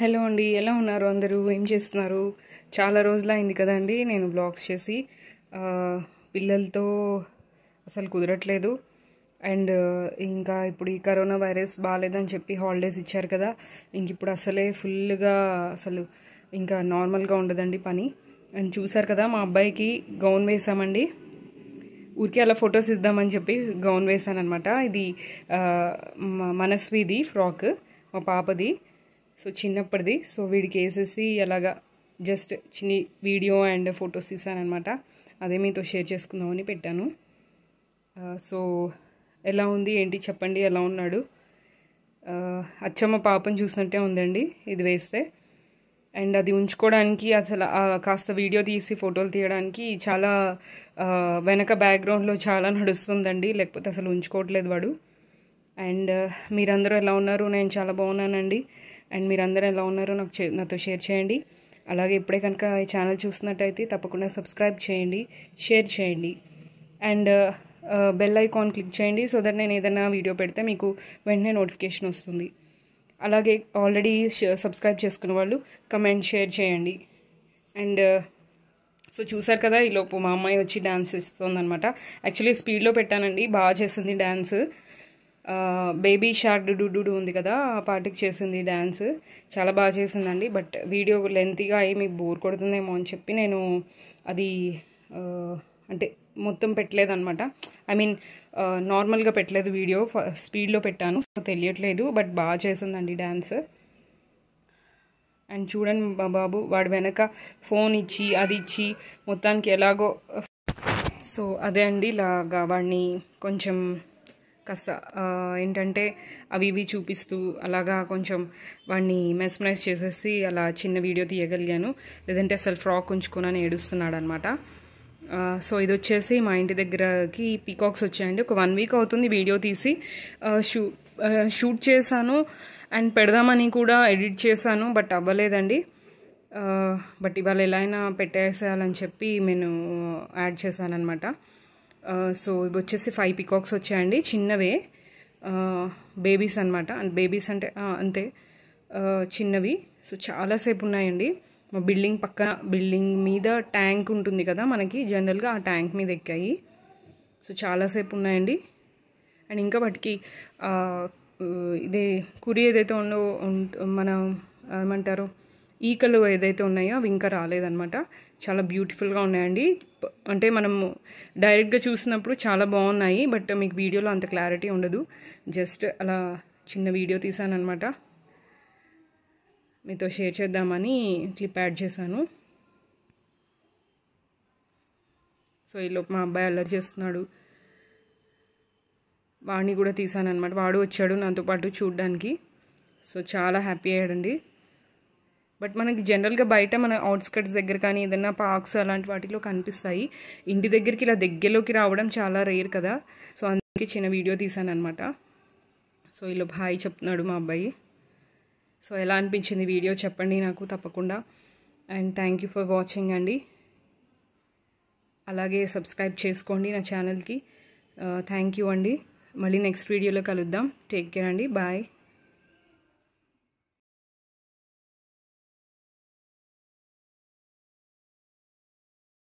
hello అండి ఎలా ఉన్నారు అందరూ ఏం చేస్తున్నారు చాలా రోజులైంది కదండి నేను బ్లాగ్స్ చేసి ఆ, పిల్లలతో అసలు కుదరట్లేదు అండ్ ఇంకా ఇప్పుడు ఈ కరోనా వైరస్ బాగాలేదని చెప్పి హాలిడేస్ ఇచ్చారు కదా ఇంక ఇప్పుడు అసలే ఫుల్గా అసలు ఇంకా నార్మల్గా ఉండదండి పని అండ్ చూసారు కదా మా అబ్బాయికి గౌన్ వేసామండి ఊరికే అలా ఫొటోస్ ఇద్దామని చెప్పి గౌన్ వేసాను అనమాట ఇది ఆ, మ- మనస్విది ఫ్రాక్ మా పాపది సో చిన్నప్పటిది సో వీడికి వేసేసి అలాగా జస్ట్ చిన్ని వీడియో అండ్ ఫొటోస్ తీసానమాట అదే మీతో షేర్ చేసుకుందామని పెట్టాను ఆ, సో ఎలా ఉంది ఏంటి చెప్పండి ఎలా ఉన్నాడు ఆ, అచ్చమ్మ పాపను చూసినట్టే ఉందండి ఇది వేస్తే అండ్ అది ఉంచుకోవడానికి అసలు ఆ కాస్త వీడియో తీసి ఫోటోలు తీయడానికి చాలా ఆ, వెనక బ్యాక్గ్రౌండ్లో చాలా నడుస్తుందండి లేకపోతే అసలు ఉంచుకోవట్లేదు వాడు అండ్ మీరందరూ ఎలా ఉన్నారు నేను చాలా బాగున్నానండి అండ్ మీరందరూ ఎలా ఉన్నారో నాకు చే- నాతో షేర్ చేయండి అలాగే ఇప్పుడే కనుక ఈ ఛానల్ చూస్తున్నట్టయితే తప్పకుండా సబ్స్క్రైబ్ చేయండి షేర్ చేయండి అండ్ బెల్ ఐకాన్ క్లిక్ చేయండి సో దట్ నేను ఏదైనా వీడియో పెడితే మీకు వెంటనే నోటిఫికేషన్ వస్తుంది అలాగే ఆల్రెడీ సబ్స్క్రైబ్ చేసుకున్న వాళ్ళు కమెంట్ షేర్ చేయండి అండ్ సో చూసారు కదా ఈ లోపు మా అమ్మాయి వచ్చి డ్యాన్స్ ఇస్తుందనమాట యాక్చువల్లీ స్పీడ్లో పెట్టానండి బాగా చేసింది dance baby shark doo doo ఉంది కదా ఆ పాటకి చేసింది డ్యాన్స్ చాలా బాగా చేసిందండి బట్ వీడియో లెంతీగా అయ్యి మీకు బోర్ కొడుతుందేమో అని చెప్పి నేను అది ఆ, అంటే మొత్తం పెట్టలేదన్నమాట ఐ మీన్ నార్మల్గా పెట్టలేదు వీడియో స్పీడ్లో పెట్టాను సో తెలియట్లేదు బట్ బాగా చేసిందండి డ్యాన్స్ అండ్ చూడండి మా బాబు వాడి వెనక ఫోన్ ఇచ్చి అది ఇచ్చి మొత్తానికి ఎలాగో సో అదే అండి ఇలాగా వాడిని కొంచెం కాస్త ఆ, ఏంటంటే అవి ఇవి చూపిస్తూ అలాగా కొంచెం వాడిని మెస్మరైజ్ చేసేసి అలా చిన్న వీడియో తీయగలిగాను లేదంటే అసలు ఫ్రాక్ ఉంచుకుని ఏడుస్తున్నాడు అనమాట సో ఇది వచ్చేసి మా ఇంటి దగ్గరకి పీకాక్స్ వచ్చాయండి ఒక వన్ వీక్ అవుతుంది వీడియో తీసి ఆ, షూ ఆ, షూట్ చేశాను అండ్ పెడదామని కూడా ఎడిట్ చేశాను బట్ అవ్వలేదండి ఆ, బట్ ఇవాళ ఎలా అయినా పెట్టేసేయాలని చెప్పి నేను యాడ్ చేశాను అనమాట సో ఇవి వచ్చేసి ఫైవ్ పికాక్స్ వచ్చాయండి చిన్నవే బేబీస్ అనమాట బేబీస్ అంటే ఆ, అంతే ఆ, చిన్నవి సో చాలాసేపు ఉన్నాయండి మా బిల్డింగ్ పక్కన బిల్డింగ్ మీద ట్యాంక్ ఉంటుంది కదా మనకి జనరల్గా ఆ ట్యాంక్ మీద ఎక్కాయి సో చాలాసేపు ఉన్నాయండి అండ్ ఇంకా వాటికి ఆ, ఇదే కురి ఏదైతే ఉందో ఉంట- మనం ఏమంటారు ఈకలు ఏదైతే ఉన్నాయో అవి ఇంకా రాలేదన్నమాట చాలా బ్యూటిఫుల్గా ఉన్నాయండి ప- అంటే మనం డైరెక్ట్గా చూసినప్పుడు చాలా బాగున్నాయి బట్ మీకు వీడియోలో అంత క్లారిటీ ఉండదు జస్ట్ అలా చిన్న వీడియో తీసానమాట మీతో షేర్ చేద్దామని క్లిప్ యాడ్ చేశాను సో ఈలోపు మా అబ్బాయి అల్లరి చేస్తున్నాడు వాడిని కూడా తీసాను అనమాట వాడు వచ్చాడు నాతో పాటు చూడడానికి సో చాలా హ్యాపీ అయ్యాడండి బట్ మనకి జనరల్గా బయట మన అవుట్స్కట్స్ దగ్గర కానీ ఏదైనా పార్క్స్ అలాంటి వాటిలో కనిపిస్తాయి ఇంటి దగ్గరికి ఇలా దగ్గరలోకి రావడం చాలా రేర్ కదా సో అందుకే చిన్న వీడియో తీసాను అనమాట సో ఇలా హాయ్ చెప్తున్నాడు మా అబ్బాయి సో ఎలా అనిపించింది వీడియో చెప్పండి నాకు తప్పకుండా and thank you for watching అండి అలాగే సబ్స్క్రైబ్ చేసుకోండి నా ఛానల్కి థ్యాంక్ యూ అండి మళ్ళీ నెక్స్ట్ వీడియోలో కలుద్దాం టేక్ కేర్ అండి బాయ్